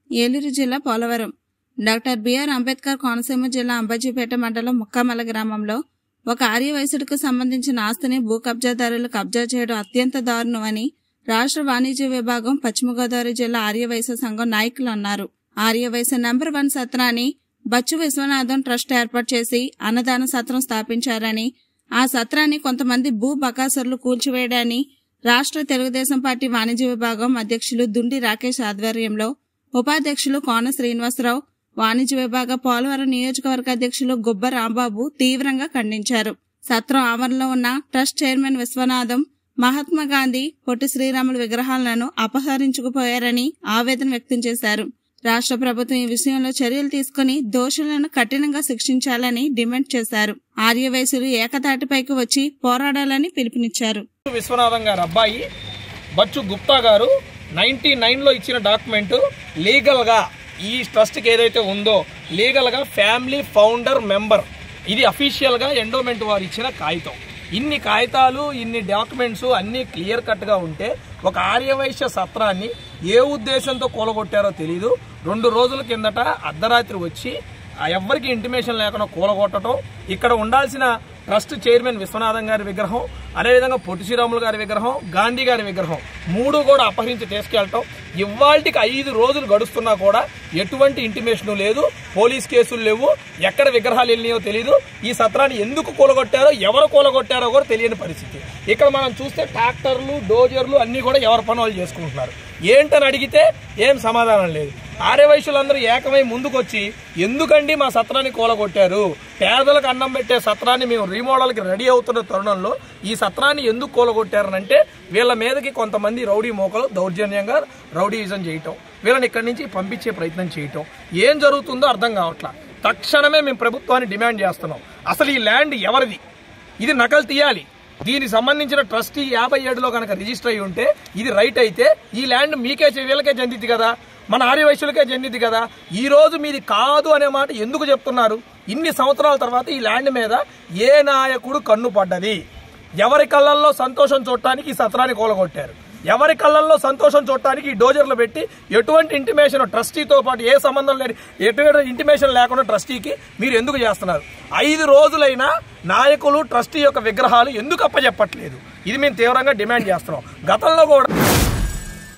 ఏలూరు జిల్లా Polavaram doctor B R Ambedkar Konaseema జిల్లా అంబాజీపేట మండలం ముక్కామల గ్రామంలో ఒక ఆర్య వయసుడికి సంబంధించిన ఆస్తిని భూ కబ్జాదారులు కబ్జా చేయడం అత్యంత దారుణమని రాష్ట్ర వాణిజ్య విభాగం పశ్చిమ గోదావరి జిల్లా ఆర్యవైశ్య సంఘం నాయకులు అన్నారు ఆర్యవైశ్య నంబర్ వన్ సత్రాన్ని బచ్చు విశ్వనాథం ట్రస్ట్ ఏర్పాటు చేసి అన్నదాన సత్రం స్థాపించారని ఆ సత్రాన్ని కొంతమంది భూ బకాసురులు కూల్చివేయడాన్ని రాష్ట్ర తెలుగుదేశం పార్టీ వాణిజ్య విభాగం అధ్యక్షులు దుండి రాకేష్ ఆధ్వర్యంలో ఉపాధ్యక్షులు కోన శ్రీనివాసరావు వాణిజ్య విభాగ పోలవరం నియోజకవర్గ అధ్యక్షులు గుబ్బ రాంబాబు తీవ్రంగా ఖండించారు సత్రం ఆవరణలో ఉన్న ట్రస్ట్ చైర్మన్ విశ్వనాథం మహాత్మా గాంధీ పొట్టి శ్రీరాములు విగ్రహాలను అపహరించుకుపోయారని ఆవేదన వ్యక్తం చేశారు రాష్ట్ర ప్రభుత్వం ఈ విషయంలో చర్యలు తీసుకుని దోషులను కఠినంగా శిక్షించాలని డిమాండ్ చేశారు ఆర్యవైశ్యులు ఏకతాటిపైకి వచ్చి పోరాడాలని పిలుపునిచ్చారు విశ్వనాథం గారు అబ్బాయి బచ్చు గుప్తా గారు నైన్టీ నైన్లో ఇచ్చిన డాక్యుమెంట్ లీగల్గా ఈ ట్రస్ట్కి ఏదైతే ఉందో లీగల్గా ఫ్యామిలీ ఫౌండర్ మెంబర్ ఇది అఫీషియల్గా ఎండోమెంట్ వారు ఇచ్చిన కాగితం ఇన్ని కాగితాలు ఇన్ని డాక్యుమెంట్స్ అన్నీ క్లియర్ కట్గా ఉంటే ఒక ఆర్యవైశ్య సత్రాన్ని ఏ ఉద్దేశంతో కూలగొట్టారో తెలీదు రెండు రోజుల కిందట అర్ధరాత్రి వచ్చి ఆ ఎవ్వరికి ఇంటిమేషన్ లేకుండా కూలగొట్టడం ఇక్కడ ఉండాల్సిన ట్రస్ట్ చైర్మన్ విశ్వనాథం గారి విగ్రహం అదేవిధంగా పొట్టి శ్రీరాములు గారి విగ్రహం గాంధీ గారి విగ్రహం మూడు కూడా అపహరించి తీసుకెళ్ళటం ఇవాళకి ఐదు రోజులు గడుస్తున్నా కూడా ఎటువంటి ఇంటిమేషన్ లేదు పోలీస్ కేసులు లేవు ఎక్కడ విగ్రహాలు వెళ్ళినాయో తెలియదు ఈ సత్రాన్ని ఎందుకు కూలగొట్టారో ఎవరు కూలగొట్టారో కూడా తెలియని పరిస్థితి ఇక్కడ మనం చూస్తే ట్రాక్టర్లు డోజర్లు అన్నీ కూడా ఎవరి పని వాళ్ళు చేసుకుంటున్నారు ఏంటని అడిగితే ఏం సమాధానం లేదు ఆర్యవైశ్యులందరూ ఏకమై ముందుకొచ్చి ఎందుకండి మా సత్రాన్ని కూలగొట్టారు పేదలకు అన్నం పెట్టే సత్రాన్ని మేము రీమోడల్కి రెడీ అవుతున్న తరుణంలో ఈ సత్రాన్ని ఎందుకు కూలగొట్టారనంటే వీళ్ళ మీదకి కొంతమంది రౌడీ మోకలు దౌర్జన్యంగా రౌడీయిజం చేయటం వీళ్ళని ఇక్కడి నుంచి పంపించే ప్రయత్నం చేయటం ఏం జరుగుతుందో అర్థం కావట్లా తక్షణమే మేము ప్రభుత్వాన్ని డిమాండ్ చేస్తున్నాం అసలు ఈ ల్యాండ్ ఎవరిది ఇది నకలు తీయాలి దీనికి సంబంధించిన ట్రస్టీ యాభై ఏడులో కనుక రిజిస్టర్ అయి ఉంటే ఇది రైట్ అయితే ఈ ల్యాండ్ మీకే చె- వీళ్ళకే చెందిద్ది కదా మన ఆర్యవైశ్యులకే చెందిద్ది కదా ఈ రోజు మీది కాదు అనే మాట ఎందుకు చెప్తున్నారు ఇన్ని సంవత్సరాల తర్వాత ఈ ల్యాండ్ మీద ఏ నాయకుడు కన్ను పడ్డది ఎవరి కళ్ళల్లో సంతోషం చూడటానికి ఈ సత్రాన్ని కూలగొట్టారు ఎవరి కళ్ళల్లో సంతోషం చూడటానికి ఈ డోజర్లు పెట్టి ఎటువంటి ఇంటిమేషన్ ట్రస్టీతో పాటు ఏ సంబంధం లేని ఎటువంటి ఇంటిమేషన్ లేకుండా ట్రస్టీకి మీరు ఎందుకు చేస్తున్నారు ఐదు రోజులైనా నాయకులు ట్రస్టీ యొక్క విగ్రహాలు ఎందుకు అప్పచెప్పట్లేదు ఇది మేము తీవ్రంగా డిమాండ్ చేస్తున్నాం గతంలో కూడా